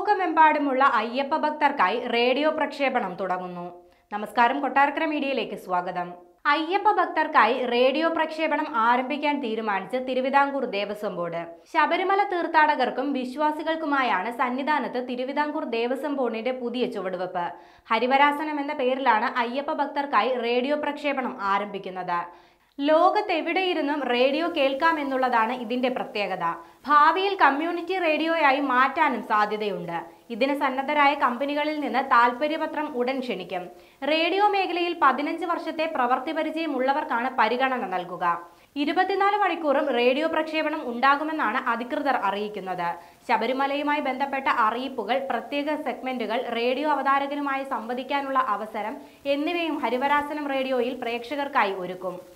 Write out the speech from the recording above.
ലോകമെമ്പാടുമുള്ള അയ്യപ്പ ഭക്തർക്കായി റേഡിയോ പ്രക്ഷേപണം തുടങ്ങുന്നു നമസ്കാരം കൊട്ടാരക്കര മീഡിയയിലേക്ക് സ്വാഗതം അയ്യപ്പ ഭക്തർക്കായി റേഡിയോ പ്രക്ഷേപണം ആരംഭിക്കാൻ തീരുമാനിച്ച് തിരുവിതാംകൂർ ദേവസ്വം ബോർഡ് ശബരിമല തീർത്ഥാടകർക്കും വിശ്വാസികൾക്കുമായാണ് സന്നിധാനത്ത് തിരുവിതാംകൂർ ദേവസ്വം ബോർഡിന്റെ പുതിയ ചുവടുവെപ്പ് ഹരിവരാസനം എന്ന പേരിലാണ് അയ്യപ്പ ഭക്തർക്കായി റേഡിയോ പ്രക്ഷേപണം ആരംഭിക്കുന്നത് ലോകത്തെവിടെയിരുന്നും റേഡിയോ കേൾക്കാം എന്നുള്ളതാണ് ഇതിന്റെ പ്രത്യേകത ഭാവിയിൽ കമ്മ്യൂണിറ്റി റേഡിയോയായി മാറ്റാനും സാധ്യതയുണ്ട് ഇതിന് സന്നദ്ധരായ കമ്പനികളിൽ നിന്ന് താൽപര്യപത്രം ഉടൻ ക്ഷണിക്കും റേഡിയോ മേഖലയിൽ പതിനഞ്ച് വർഷത്തെ പ്രവൃത്തി പരിചയമുള്ളവർക്കാണ് പരിഗണന നൽകുക ഇരുപത്തിനാല് മണിക്കൂറും റേഡിയോ പ്രക്ഷേപണം ഉണ്ടാകുമെന്നാണ് അധികൃതർ അറിയിക്കുന്നത് ശബരിമലയുമായി ബന്ധപ്പെട്ട അറിയിപ്പുകൾ പ്രത്യേക സെഗ്മെന്റുകൾ റേഡിയോ അവതാരകനുമായി സംവദിക്കാനുള്ള അവസരം എന്നിവയും ഹരിവരാസനം റേഡിയോയിൽ പ്രേക്ഷകർക്കായി ഒരുക്കും